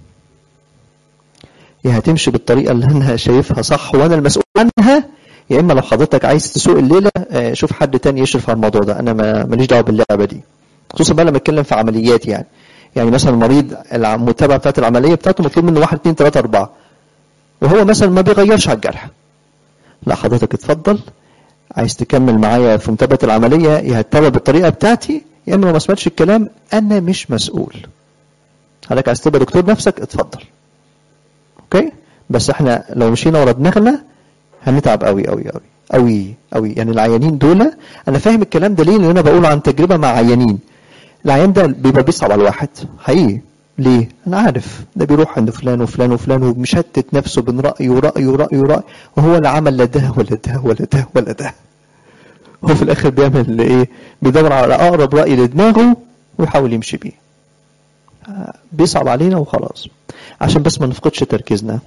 يا هتمشي بالطريقه اللي انا شايفها صح وانا المسؤول عنها يا اما لو حضرتك عايز تسوق الليله آه، شوف حد تاني يشرف على الموضوع ده انا ما- ماليش دعوه باللعبه دي خصوصا بقى لما اتكلم في عمليات يعني يعني مثلا المريض الع- المتابعه بتاعت العمليه بتاعته مطلوب منه واحد اثنين ثلاثه اربعه وهو مثلا ما بيغيرش على الجرح لا حضرتك اتفضل عايز تكمل معايا في متابعه العمليه يا هتتابع بالطريقه بتاعتي يا اما لو ما سمعتش الكلام انا مش مسؤول حضرتك عايز تبقى دكتور نفسك اتفضل اوكي بس احنا لو مشينا ورا دماغنا هنتعب قوي قوي قوي قوي قوي يعني العيانين دول انا فاهم الكلام ده ليه لان انا بقوله عن تجربه مع عيانين العيان ده بيبقى بيصعب على الواحد حقيقي ليه انا عارف ده بيروح عند فلان وفلان وفلان ومشتت نفسه بين راي وراي وراي وراي وهو لا عمل لا ده ولا ده ولا ده ولا ده هو في الاخر بيعمل ايه بيدور على اقرب راي لدماغه ويحاول يمشي بيه آه، بيصعب علينا وخلاص عشان بس ما نفقدش تركيزنا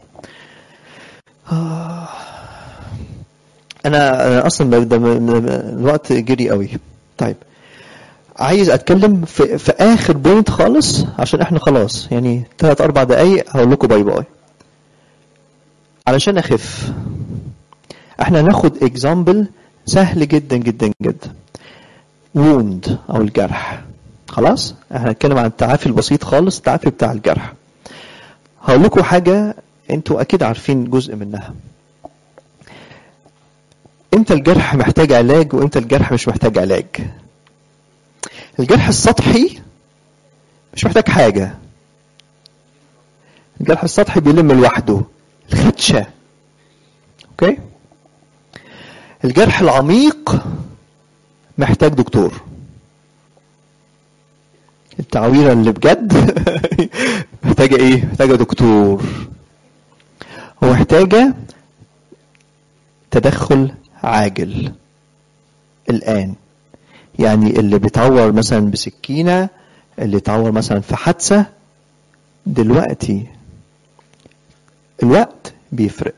آه. انا أنا اصلا ده- ده- ده- الوقت جري قوي طيب عايز اتكلم في, في اخر بوينت خالص عشان احنا خلاص يعني ثلاث اربع دقايق هقول لكم باي باي علشان اخف احنا ناخد اكزامبل سهل جدا جدا جدا ووند او الجرح خلاص احنا هنتكلم عن التعافي البسيط خالص التعافي بتاع الجرح هقول لكم حاجة انتوا اكيد عارفين جزء منها امتى الجرح محتاج علاج وامتى الجرح مش محتاج علاج الجرح السطحي مش محتاج حاجة الجرح السطحي بيلم لوحده الخدشة اوكي الجرح العميق محتاج دكتور التعويرة اللي بجد محتاجة ايه محتاجة دكتور ومحتاجة تدخل عاجل الآن يعني اللي بيتعور مثلا بسكينة اللي اتعور مثلا في حادثة دلوقتي الوقت بيفرق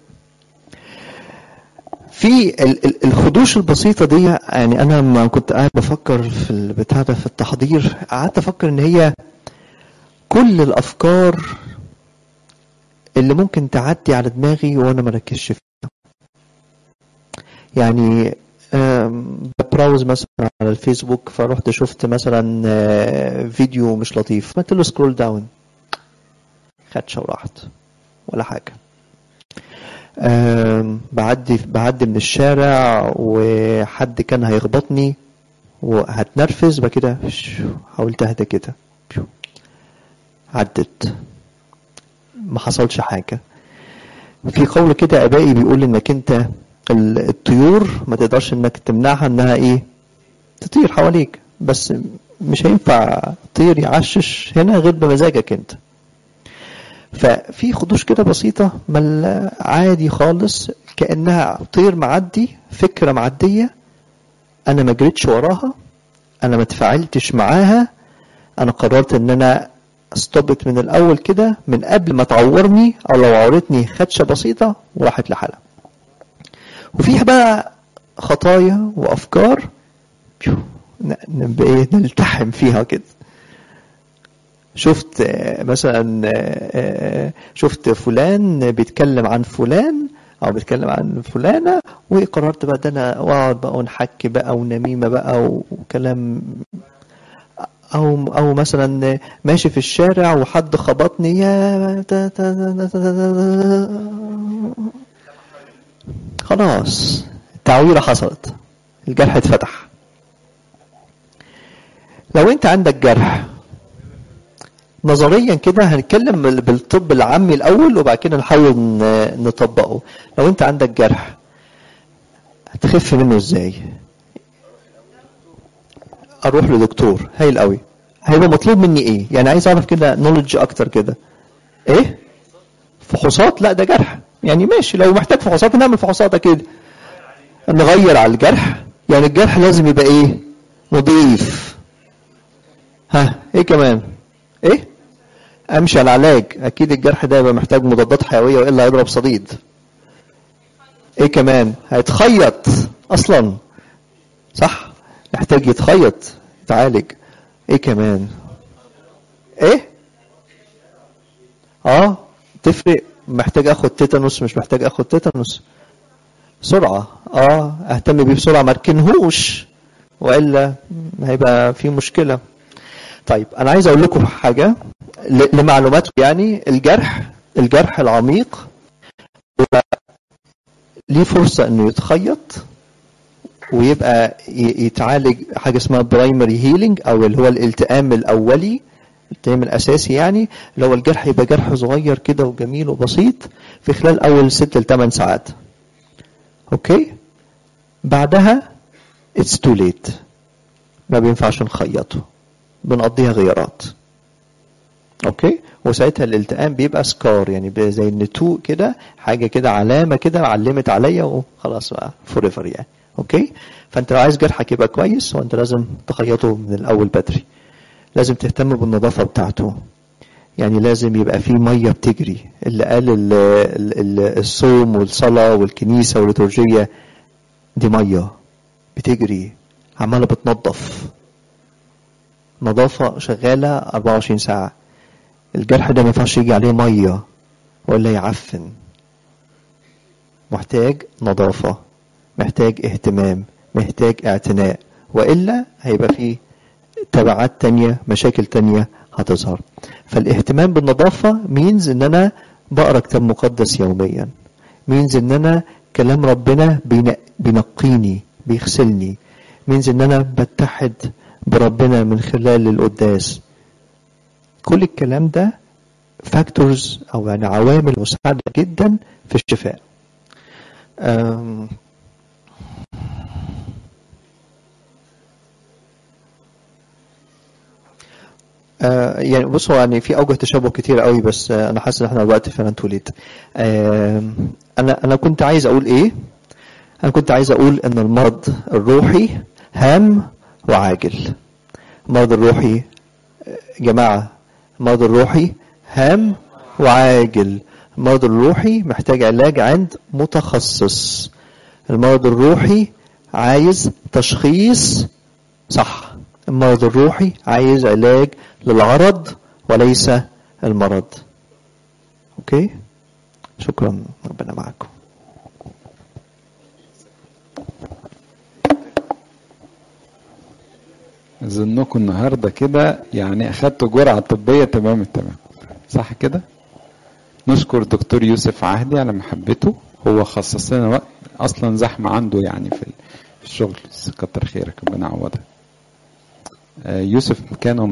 في ال- ال- الخدوش البسيطة دي يعني أنا لما كنت قاعد بفكر في البتاع ده في التحضير قعدت أفكر إن هي كل الأفكار اللي ممكن تعدي على دماغي وأنا مركزش فيها يعني آم، ببراوز مثلا على الفيسبوك فرحت شفت مثلا آه، فيديو مش لطيف عملت له سكرول داون خدشه وراحت ولا حاجه آم، بعدي بعدي من الشارع وحد كان هيخبطني وهتنرفز بقى كده شو، حاولت اهدى كده شو، عدت ما حصلش حاجه في قول كده ابائي بيقول انك انت ال- الطيور ما تقدرش انك تمنعها انها ايه تطير حواليك بس مش هينفع طير يعشش هنا غير بمزاجك انت ففي خدوش كده بسيطة مل عادي خالص كأنها طير معدي فكرة معدية أنا ما جريتش وراها أنا ما تفاعلتش معاها أنا قررت إن أنا استوبت من الأول كده من قبل ما تعورني أو لو عورتني خدشة بسيطة وراحت لحالها وفيها بقى خطايا وأفكار بيو، ن- نبقى إيه نلتحم فيها كده شفت آه، مثلا آه، آه، شفت فلان بيتكلم عن فلان او بيتكلم عن فلانه وقررت بقى ده انا واقعد بقى ونحكي بقى ونميمه بقى وكلام او او مثلا ماشي في الشارع وحد خبطني يا تا- تا- تا- تا- تا- تا- خلاص التعويره حصلت الجرح اتفتح لو انت عندك جرح نظريا كده هنتكلم بال- بالطب العامي الاول وبعد كده نحاول ن- نطبقه لو انت عندك جرح هتخف منه ازاي اروح لدكتور هايل قوي هيبقى مطلوب مني ايه يعني عايز اعرف كده نولج اكتر كده ايه فحوصات لا ده جرح يعني ماشي لو محتاج فحوصات نعمل فحوصات اكيد نغير على الجرح يعني الجرح لازم يبقى ايه نضيف ها ايه كمان ايه امشي على العلاج اكيد الجرح ده يبقى محتاج مضادات حيويه والا هيضرب صديد ايه كمان هيتخيط اصلا صح يحتاج يتخيط يتعالج ايه كمان ايه اه تفرق محتاج اخد تيتانوس مش محتاج اخد تيتانوس سرعه اه اهتم بيه بسرعه ما اركنهوش والا هيبقى في مشكله طيب انا عايز اقول لكم حاجه ل- لمعلوماتكم يعني الجرح الجرح العميق هو ليه فرصه انه يتخيط ويبقى ي- يتعالج حاجه اسمها برايمري هيلينج او اللي هو الالتئام الاولي الالتئام الاساسي يعني اللي هو الجرح يبقى جرح صغير كده وجميل وبسيط في خلال اول ست لثمان ساعات اوكي بعدها اتس تو ليت ما بينفعش نخيطه بنقضيها غيارات اوكي وساعتها الالتئام بيبقى سكار يعني بيبقى زي النتوء كده حاجه كده علامه كده علمت عليا وخلاص بقى فور ايفر يعني اوكي فانت لو عايز جرحك يبقى كويس وانت لازم تخيطه من الاول بدري لازم تهتم بالنظافه بتاعته يعني لازم يبقى فيه ميه بتجري اللي قال ال- ال- ال- الصوم والصلاه والكنيسه والليتورجيه دي ميه بتجري عماله بتنظف نظافة شغالة 24 ساعة الجرح ده ما ينفعش يجي عليه مية ولا يعفن محتاج نظافة محتاج اهتمام محتاج اعتناء وإلا هيبقى فيه تبعات تانية مشاكل تانية هتظهر فالاهتمام بالنظافة مينز ان انا بقرا كتاب مقدس يوميا مينز ان انا كلام ربنا بينق- بينقيني بيغسلني مينز ان انا بتحد بربنا من خلال القداس كل الكلام ده فاكتورز او يعني عوامل مساعده جدا في الشفاء أم، آه، يعني بصوا يعني في اوجه تشابه كتير قوي بس آه، انا حاسس ان احنا الوقت فعلا توليت آه، انا انا كنت عايز اقول ايه انا كنت عايز اقول ان المرض الروحي هام وعاجل المرض الروحي آه، جماعه المرض الروحي هام وعاجل المرض الروحي محتاج علاج عند متخصص المرض الروحي عايز تشخيص صح المرض الروحي عايز علاج للعرض وليس المرض اوكي شكرا ربنا معكم اظنكم النهارده كده يعني اخدتوا جرعه طبيه تمام التمام صح كده نشكر دكتور يوسف عهدي على محبته هو خصص لنا وقت اصلا زحمه عنده يعني في الشغل كتر خيرك ربنا يعوضك آه، يوسف كان